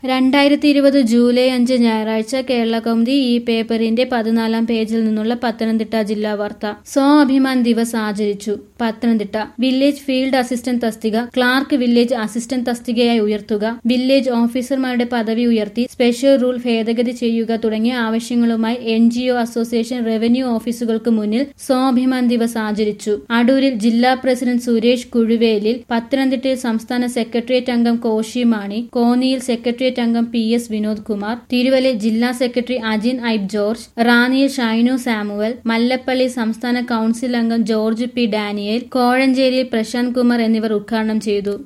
രണ്ടായിരത്തി ഇരുപത് ജൂലൈ അഞ്ച് ഞായറാഴ്ച കേരള കൗമുദി ഈ പേപ്പറിന്റെ പതിനാലാം പേജിൽ നിന്നുള്ള പത്തനംതിട്ട ജില്ലാ വാർത്ത സോ അഭിമാൻ ദിവസ് ആചരിച്ചു പത്തനംതിട്ട വില്ലേജ് ഫീൽഡ് അസിസ്റ്റന്റ് തസ്തിക ക്ലാർക്ക് വില്ലേജ് അസിസ്റ്റന്റ് തസ്തികയായി ഉയർത്തുക വില്ലേജ് ഓഫീസർമാരുടെ പദവി ഉയർത്തി സ്പെഷ്യൽ റൂൾ ഭേദഗതി ചെയ്യുക തുടങ്ങിയ ആവശ്യങ്ങളുമായി N G O association revenue ഓഫീസുകൾക്ക് മുന്നിൽ സ്വാഭിമാൻ ദിവസ് ആചരിച്ചു അടൂരിൽ ജില്ലാ പ്രസിഡന്റ് സുരേഷ് കുഴുവേലിൽ പത്തനംതിട്ടയിൽ സംസ്ഥാന സെക്രട്ടേറിയറ്റ് അംഗം കോശി മാണി കോന്നിയിൽ സെക്രട്ടേറിയറ്റ് അംഗം പി എസ് വിനോദ് കുമാർ തിരുവല്ലയിൽ ജില്ലാ സെക്രട്ടറി അജിൻ ഐബ് ജോർജ് റാന്നിയിൽ ഷൈനു സാമുവൽ മല്ലപ്പള്ളി സംസ്ഥാന കൌൺസിൽ അംഗം ജോർജ് പി ഡാനിയേൽ കോഴഞ്ചേരിയിൽ പ്രശാന്ത് കുമാർ എന്നിവർ ഉദ്ഘാടനം ചെയ്തു